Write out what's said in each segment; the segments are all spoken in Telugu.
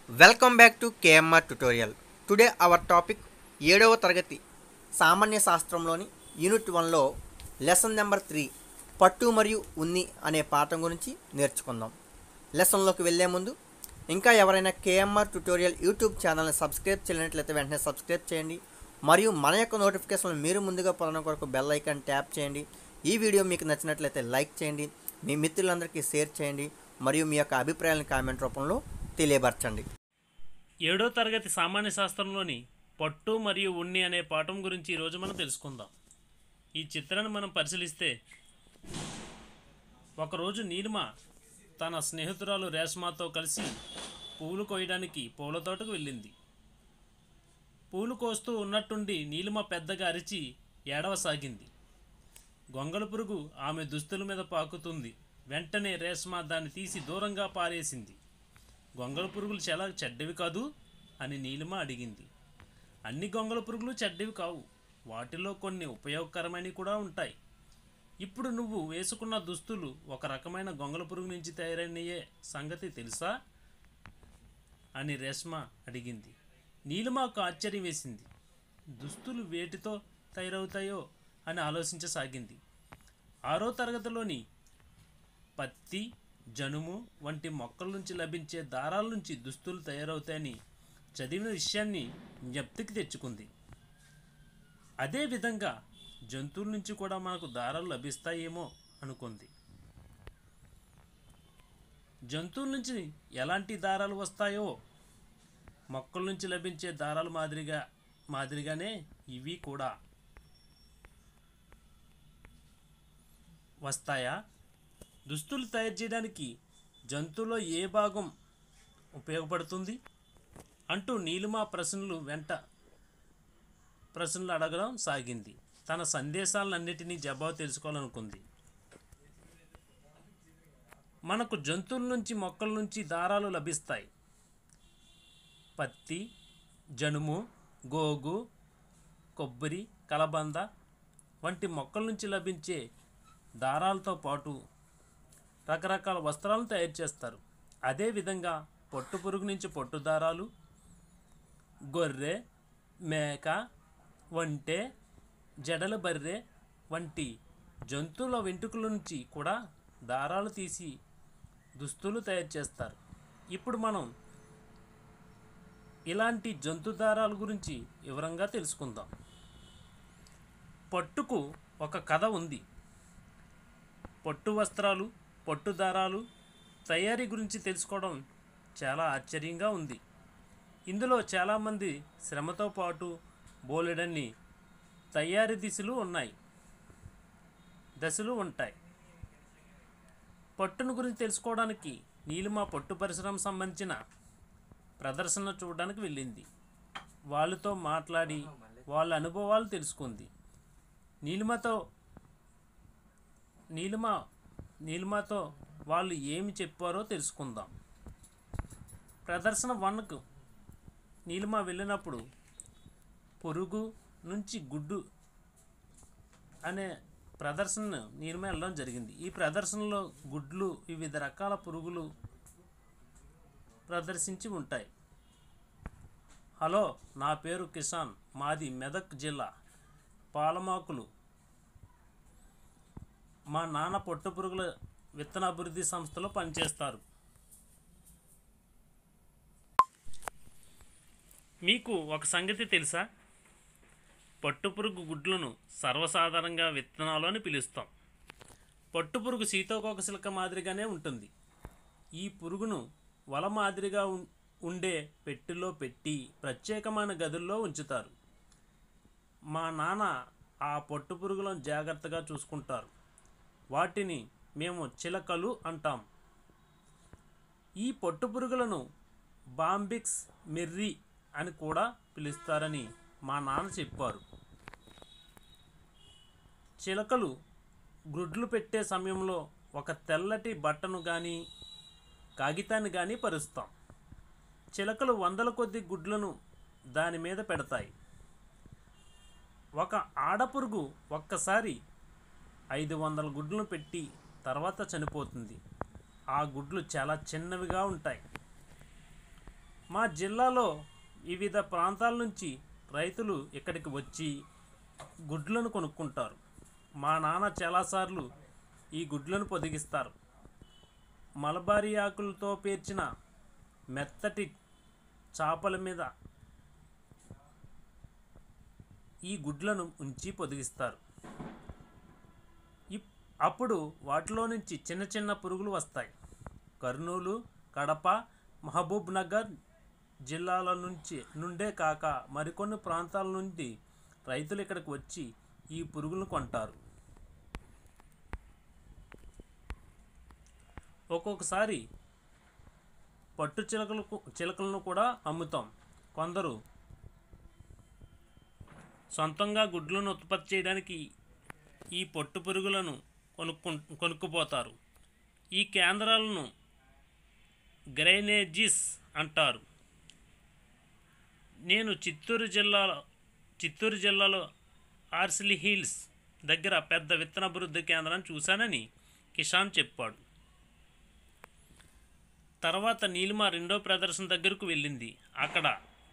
welcome back to KMR tutorial today our topic ఏడవ తరగతి సామాన్య శాస్త్రంలోని యూనిట్ వన్లో లెసన్ నెంబర్ త్రీ పట్టు మరియు ఉన్ని అనే పాఠం గురించి నేర్చుకుందాం లెసన్లోకి వెళ్ళే ముందు ఇంకా ఎవరైనా కేఎంఆర్ ట్యుటోరియల్ యూట్యూబ్ ఛానల్ని సబ్స్క్రైబ్ చేయనట్లయితే వెంటనే సబ్స్క్రైబ్ చేయండి మరియు మన యొక్క నోటిఫికేషన్లు మీరు ముందుగా పొందడం కొరకు బెల్ ఐకాన్ ట్యాప్ చేయండి ఈ వీడియో మీకు నచ్చినట్లయితే లైక్ చేయండి మీ మిత్రులందరికీ షేర్ చేయండి మరియు మీ యొక్క అభిప్రాయాలను కామెంట్ రూపంలో తెలియపరచండి ఏడో తరగతి సామాన్య శాస్త్రంలోని పట్టు మరియు ఉన్ని అనే పాఠం గురించి ఈరోజు మనం తెలుసుకుందాం ఈ చిత్రాన్ని మనం పరిశీలిస్తే ఒకరోజు నీలిమ తన స్నేహితురాలు రేష్మాతో కలిసి పూలు కోయడానికి పూల తోటకు వెళ్ళింది పూలు కోస్తూ ఉన్నట్టుండి నీలిమ పెద్దగా అరిచి ఏడవసాగింది గొంగళ పురుగు ఆమె దుస్తుల మీద పాకుతుంది వెంటనే రేష్మ దాన్ని తీసి దూరంగా పారేసింది గొంగళ పురుగులు చాలా చెడ్డవి కాదు అని నీలిమ అడిగింది అన్ని గొంగళ పురుగులు చెడ్డవి కావు వాటిలో కొన్ని ఉపయోగకరమైనవి కూడా ఉంటాయి ఇప్పుడు నువ్వు వేసుకున్న దుస్తులు ఒక రకమైన గొంగళ పురుగు నుంచి తయారైనయే సంగతి తెలుసా అని రేష్మ అడిగింది నీలిమకు ఆశ్చర్యం వేసింది దుస్తులు వేటితో తయారవుతాయో అని ఆలోచించసాగింది ఆరో తరగతిలోని పత్తి జనుము వంటి మొక్కల నుంచి లభించే దారాల నుంచి దుస్తులు తయారవుతాయని చదివిన విషయాన్ని జ్ఞప్తికి తెచ్చుకుంది అదేవిధంగా జంతువుల నుంచి కూడా మనకు దారాలు లభిస్తాయేమో అనుకుంది జంతువుల నుంచి ఎలాంటి దారాలు వస్తాయో మొక్కల నుంచి లభించే దారాల మాదిరిగా మాదిరిగానే ఇవి కూడా వస్తాయా దుస్తులు తయారు చేయడానికి జంతువులో ఏ భాగం ఉపయోగపడుతుంది అంటూ నీలిమ ప్రశ్నలు వెంట ప్రశ్నలు అడగడం సాగింది తన సందేశాలన్నిటినీ జవాబు తెలుసుకోవాలనుకుంది మనకు జంతువుల నుంచి మొక్కల నుంచి దారాలు లభిస్తాయి పత్తి జనుము గోగు కొబ్బరి కలబంద వంటి మొక్కల నుంచి లభించే దారాలతో పాటు రకరకాల వస్త్రాలను తయారు చేస్తారు అదేవిధంగా పొట్టు పురుగు నుంచి పొట్టు దారాలు గొర్రె మేక వంటె జడల బర్రె వంటి జంతువుల వెంట్రుకల నుంచి కూడా దారాలు తీసి దుస్తులు తయారు చేస్తారు ఇప్పుడు మనం ఇలాంటి జంతు దారాల గురించి వివరంగా తెలుసుకుందాం పట్టుకు ఒక కథ ఉంది పట్టు వస్త్రాలు పట్టు దారాలు తయారీ గురించి తెలుసుకోవడం చాలా ఆశ్చర్యంగా ఉంది ఇందులో చాలామంది శ్రమతో పాటు బోలెడన్ని తయారీ దిశలు ఉన్నాయి దశలు ఉంటాయి పట్టును గురించి తెలుసుకోవడానికి నీలిమ పట్టు పరిశ్రమ సంబంధించిన ప్రదర్శన చూడడానికి వెళ్ళింది వాళ్ళతో మాట్లాడి వాళ్ళ అనుభవాలు తెలుసుకుంది నీలిమతో నీలిమ నీలిమతో వాళ్ళు ఏమి చెప్పారో తెలుసుకుందాం ప్రదర్శన వన్కు నీలిమ వెళ్ళినప్పుడు పొరుగు నుంచి గుడ్డు అనే ప్రదర్శన నీలిమ వెళ్ళడం జరిగింది ఈ ప్రదర్శనలో గుడ్లు వివిధ రకాల పురుగులు ప్రదర్శించి ఉంటాయి హలో నా పేరు కిసాన్ మాది మెదక్ జిల్లా పాలమాకులు మా నాన్న పొట్టు పురుగుల విత్తన అభివృద్ధి సంస్థలో పనిచేస్తారు మీకు ఒక సంగతి తెలుసా పట్టుపురుగు గుడ్లను సర్వసాధారణంగా విత్తనాలు అని పిలుస్తాం పట్టుపురుగు సీతోకోకసిలక మాదిరిగానే ఉంటుంది ఈ పురుగును వల మాదిరిగా ఉం- ఉండే పెట్టెలో పెట్టి ప్రత్యేకమైన గదుల్లో ఉంచుతారు మా నాన్న ఆ పట్టు పురుగులను జాగ్రత్తగా చూసుకుంటారు వాటిని మేము చిలకలు అంటాం ఈ పట్టు పురుగులను బాంబిక్స్ మెర్రీ అని కూడా పిలుస్తారని మా నాన్న చెప్పారు చిలకలు గ్రుడ్లు పెట్టే సమయంలో ఒక తెల్లటి బట్టను కానీ కాగితాన్ని కానీ పరుస్తాం చిలకలు వందల కొద్ది గుడ్లను దాని మీద పెడతాయి ఒక ఆడపురుగు ఒక్కసారి ఐదు వందల గుడ్లను పెట్టి తర్వాత చనిపోతుంది ఆ గుడ్లు చాలా చిన్నవిగా ఉంటాయి మా జిల్లాలో వివిధ ప్రాంతాల నుంచి రైతులు ఇక్కడికి వచ్చి గుడ్లను కొనుక్కుంటారు మా నాన్న చాలాసార్లు ఈ గుడ్లను పొదిగిస్తారు మలబారీ ఆకులతో పేర్చిన మెత్తటి చాపల మీద ఈ గుడ్లను ఉంచి పొదిగిస్తారు ఇప్- అప్పుడు వాటిలో నుంచి చిన్న చిన్న పురుగులు వస్తాయి కర్నూలు కడప మహబూబ్ నగర్ జిల్లాల నుంచి నుండే కాక మరికొన్ని ప్రాంతాల నుండి రైతులు ఇక్కడికి వచ్చి ఈ పురుగులను కొంటారు ఒక్కొక్కసారి పట్టు చిలకలకు చిలకలను కూడా అమ్ముతాం కొందరు సొంతంగా గుడ్లను ఉత్పత్తి చేయడానికి ఈ పొట్టు పురుగులను కొనుక్కు కొనుక్కుపోతారు ఈ కేంద్రాలను గ్రైనేజిస్ అంటారు నేను చిత్తూరు జిల్లాలో చిత్తూరు జిల్లాలో ఆర్సిలీ హిల్స్ దగ్గర పెద్ద విత్తన అభివృద్ధి కేంద్రాన్ని చూశానని కిషాన్ చెప్పాడు తర్వాత నీలిమ రెండో ప్రదర్శన దగ్గరకు వెళ్ళింది అక్కడ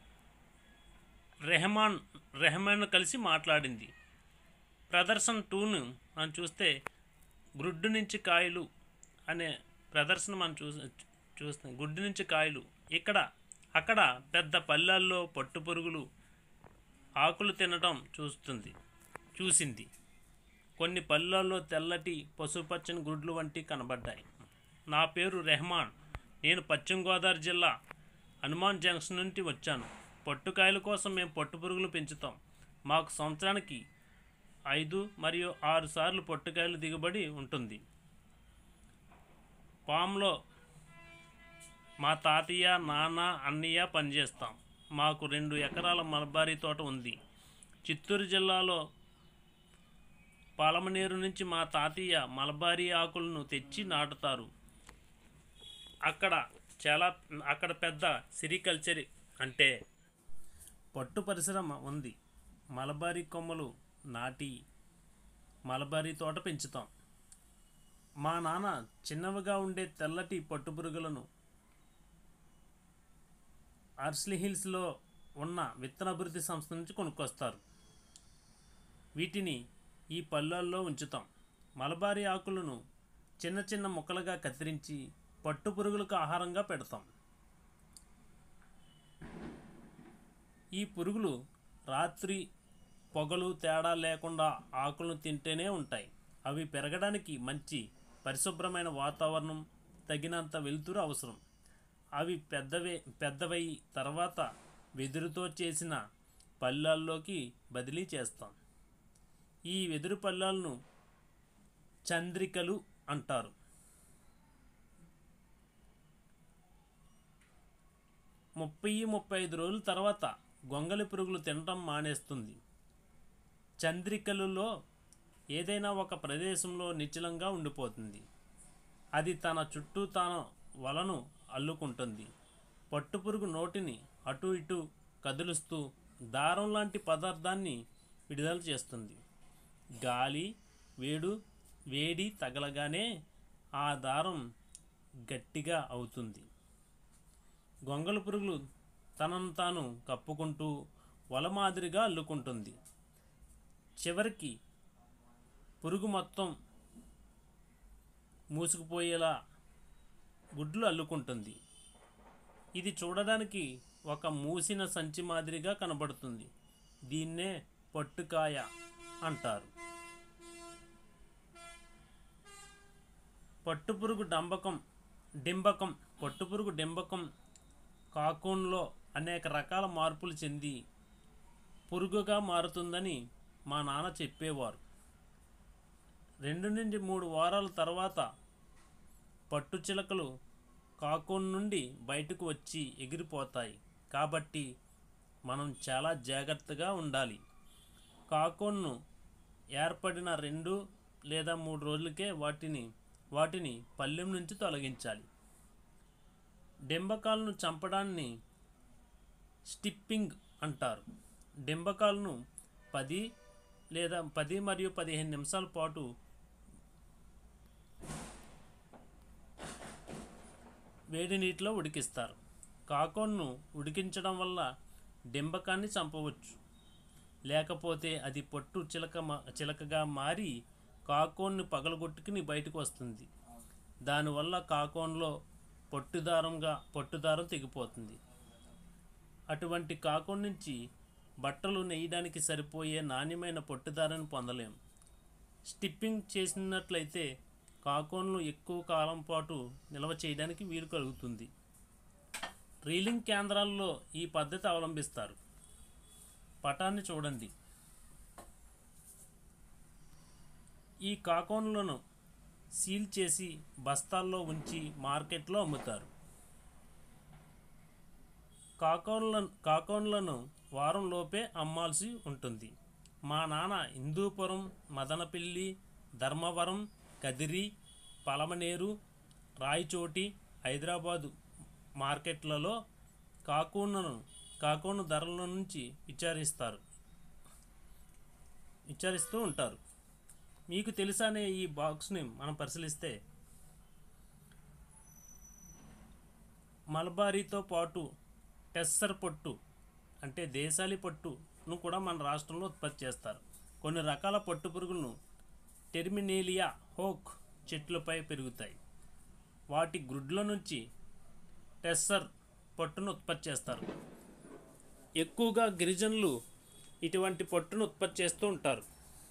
రెహమాన్ రెహమాన్ కలిసి మాట్లాడింది ప్రదర్శన టూను మనం చూస్తే గుడ్డు నుంచి కాయలు అనే ప్రదర్శన మనం చూ చూస్తాం గుడ్డు నుంచి కాయలు ఇక్కడ అక్కడ పెద్ద పల్లెల్లో పట్టు పురుగులు ఆకులు తినటం చూస్తుంది చూసింది కొన్ని పల్లెల్లో తెల్లటి పసుపచ్చని గుడ్లు వంటి కనబడ్డాయి నా పేరు రెహమాన్ నేను పశ్చిమ గోదావరి జిల్లా హనుమాన్ జంక్షన్ నుండి వచ్చాను పట్టుకాయల కోసం మేము పట్టు పురుగులు పెంచుతాం మాకు సంవత్సరానికి ఐదు మరియు ఆరు సార్లు పట్టుకాయలు దిగుబడి ఉంటుంది పామ్లో మా తాతయ్య నాన్న అన్నయ్య పనిచేస్తాం మాకు రెండు ఎకరాల మలబారీ తోట ఉంది చిత్తూరు జిల్లాలో పాలమనేరు నుంచి మా తాతయ్య మలబారీ ఆకులను తెచ్చి నాటుతారు అక్కడ చాలా అక్కడ పెద్ద సిరికల్చర్ అంటే పట్టు పరిశ్రమ ఉంది మలబారీ కొమ్మలు నాటి మలబారీ తోట పెంచుతాం మా నాన్న చిన్నవిగా ఉండే తెల్లటి పట్టు పురుగులను ఆర్స్లీ హిల్స్లో ఉన్న విత్తన అభివృద్ధి సంస్థ నుంచి కొనుక్కొస్తారు వీటిని ఈ పళ్ళల్లో ఉంచుతాం మలబారీ ఆకులను చిన్న చిన్న ముక్కలుగా కత్తిరించి పట్టు పురుగులకు ఆహారంగా పెడతాం ఈ పురుగులు రాత్రి పొగలు తేడా లేకుండా ఆకులను తింటేనే ఉంటాయి అవి పెరగడానికి మంచి పరిశుభ్రమైన వాతావరణం తగినంత వెలుతురు అవసరం అవి పెద్దవే పెద్దవై తర్వాత వెదురుతో చేసిన పళ్ళాల్లోకి బదిలీ చేస్తాం ఈ వెదురు పళ్ళాలను చంద్రికలు అంటారు ముప్పై ముప్పై ఐదు రోజుల తర్వాత గొంగలి పురుగులు తినటం మానేస్తుంది చంద్రికలలో ఏదైనా ఒక ప్రదేశంలో నిశ్చలంగా ఉండిపోతుంది అది తన చుట్టూ తన వలను అల్లుకుంటుంది పట్టుపురుగు నోటిని అటు ఇటు కదులుస్తూ దారం లాంటి పదార్థాన్ని విడుదల చేస్తుంది గాలి వేడు వేడి తగలగానే ఆ దారం గట్టిగా అవుతుంది గొంగళ పురుగులు తనను తాను కప్పుకుంటూ వల మాదిరిగా అల్లుకుంటుంది చివరికి పురుగు మొత్తం మూసుకుపోయేలా గుడ్లు అల్లుకుంటుంది ఇది చూడడానికి ఒక మూసిన సంచి మాదిరిగా కనబడుతుంది దీన్నే పట్టుకాయ అంటారు పట్టుపురుగు డంబకం డింబకం పట్టుపురుగు డింబకం కాకూన్లో అనేక రకాల మార్పులు చెంది పురుగుగా మారుతుందని మా నాన్న చెప్పేవారు రెండు నుండి మూడు వారాల తర్వాత పట్టు చిలకలు కాకూన్ నుండి బయటకు వచ్చి ఎగిరిపోతాయి కాబట్టి మనం చాలా జాగ్రత్తగా ఉండాలి కాకోన్ను ఏర్పడిన రెండు లేదా మూడు రోజులకే వాటిని వాటిని పల్లెం నుంచి తొలగించాలి డెంబకాలను చంపడాన్ని స్టిప్పింగ్ అంటారు డెంబకాలను పది లేదా పది మరియు పదిహేను నిమిషాల పాటు వేడి నీటిలో ఉడికిస్తారు కాకోన్ను ఉడికించడం వల్ల డింబకాన్ని చంపవచ్చు లేకపోతే అది పొట్టు చిలక మా- చిలకగా మారి కాకోన్ని పగలగొట్టుకుని బయటకు వస్తుంది దానివల్ల కాకోన్లో పొట్టుదారంగా పొట్టుదారం తెగిపోతుంది అటువంటి కాకోన్ నుంచి బట్టలు నేయడానికి సరిపోయే నాణ్యమైన పొట్టుదారాన్ని పొందలేం స్టిప్పింగ్ చేసినట్లయితే కాకోన్లు ఎక్కువ కాలం పాటు నిల్వ చేయడానికి వీలు కలుగుతుంది రీలింగ్ కేంద్రాల్లో ఈ పద్ధతి అవలంబిస్తారు పటాన్ని చూడండి ఈ కాకోన్లను సీల్ చేసి బస్తాల్లో ఉంచి మార్కెట్లో అమ్ముతారు కాకోన్లను కాకోన్లను వారంలోపే అమ్మాల్సి ఉంటుంది మా నాన్న హిందూపురం మదనపల్లి ధర్మవరం కదిరి పలమనేరు రాయచోటి హైదరాబాదు మార్కెట్లలో కాకోన్లను కాకోను ధరల నుంచి విచారిస్తారు విచారిస్తూ ఉంటారు మీకు తెలుసా అనే ఈ బాక్స్ని మనం పరిశీలిస్తే మలబారీతో పాటు టెస్సర్ పొట్టు అంటే దేశాలి పొట్టును కూడా మన రాష్ట్రంలో ఉత్పత్తి చేస్తారు కొన్ని రకాల పొట్టు పురుగులను టెర్మినేలియా హోక్ చెట్లపై పెరుగుతాయి వాటి గ్రుడ్ల నుంచి టెస్సర్ పొట్టును ఉత్పత్తి చేస్తారు ఎక్కువగా గిరిజనులు ఇటువంటి పొట్టును ఉత్పత్తి చేస్తూ ఉంటారు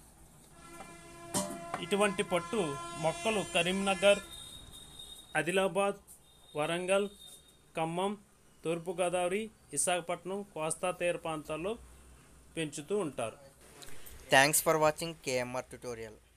ఇటువంటి పట్టు మొక్కలు కరీంనగర్ ఆదిలాబాద్ వరంగల్ ఖమ్మం తూర్పుగోదావరి విశాఖపట్నం కోస్తా తీర ప్రాంతాల్లో పెంచుతూ ఉంటారు thanks for watching KMR tutorial